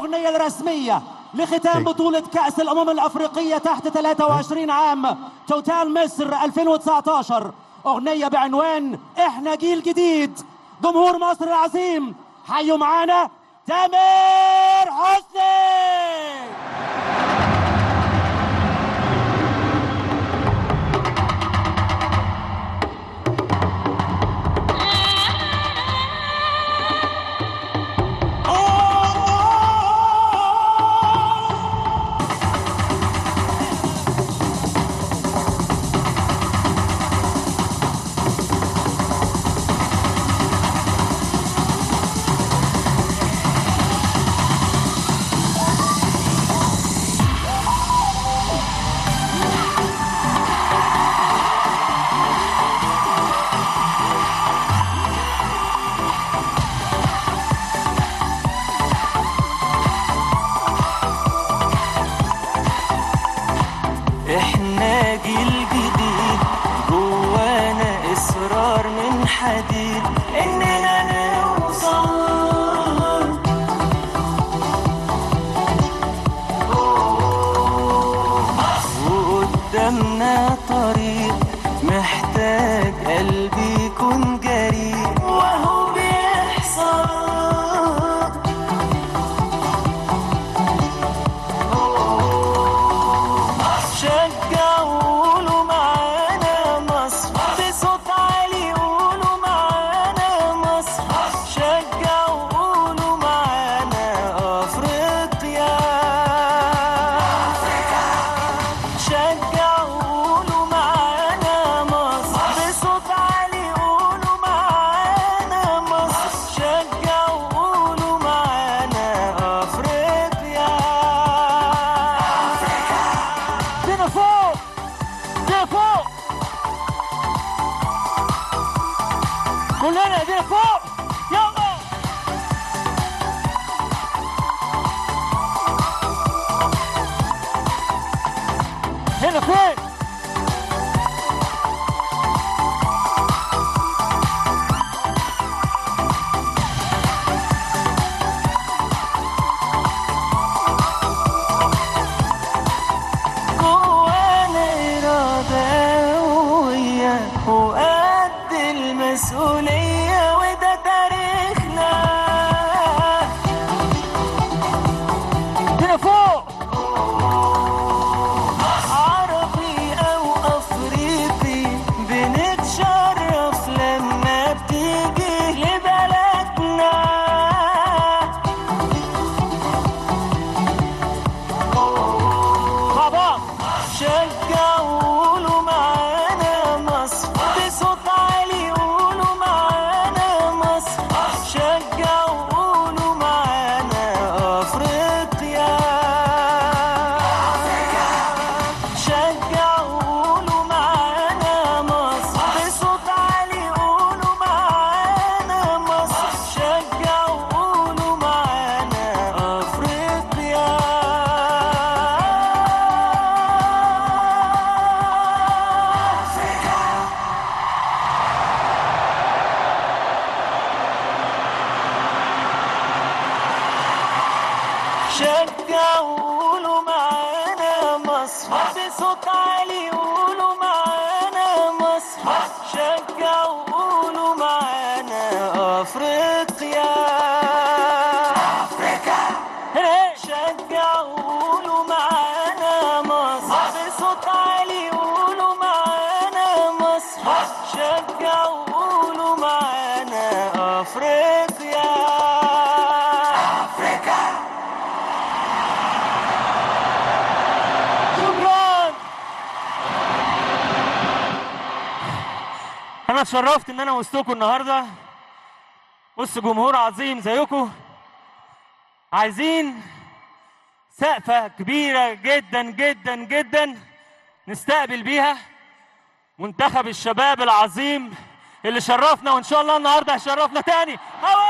الأغنية الرسمية لختام بطولة كأس الأمم الأفريقية تحت 23 عام توتال مصر 2019 أغنية بعنوان إحنا جيل جديد جمهور مصر العظيم حيوا معانا تامر حسني احنا جيل جديد جوانا اصرار من حديد اننا نوصل وقدامنا طريق محتاج قلبي يكون جريء وهو بيحصل شجعوا قولوا معانا مصر بصوت عالي قولوا معانا مصر شجعوا قولوا معانا افريقيا شجعوا قولوا معانا مصر بصوت عالي قولوا معانا مصر شجعوا قولوا معانا افريقيا دينا فوق دينا فوق كلنا دينا فوق يلا هنا فين جوانا إرادة قوية وقد المسؤولية وده تاريخنا دينا فوق عربي أو أفريقي بنتشرف لما بتيجي لبلدنا مع بعض شجعوا قولوا معانا مصر بصوت عالي قولوا معانا مصر شجعوا قولوا معانا افريقيا شجعوا قولوا معانا مصر بصوت عالي قولوا معانا مصر شجعوا قولوا معانا افريقيا شجعوا قولوا معانا مصر بصوت عالي قولوا معانا مصر شجعوا قولوا معانا افريقيا هنا شجعوا قولوا معانا مصر بصوت عالي قولوا معانا مصر شجعوا قولوا معانا افريقيا شكرا انا اتشرفت ان انا وسطكم النهارده وسط جمهور عظيم زيكم عايزين سقفة كبيرة جدا جدا جدا نستقبل بيها منتخب الشباب العظيم اللي شرفنا وان شاء الله النهارده هيشرفنا تاني هوا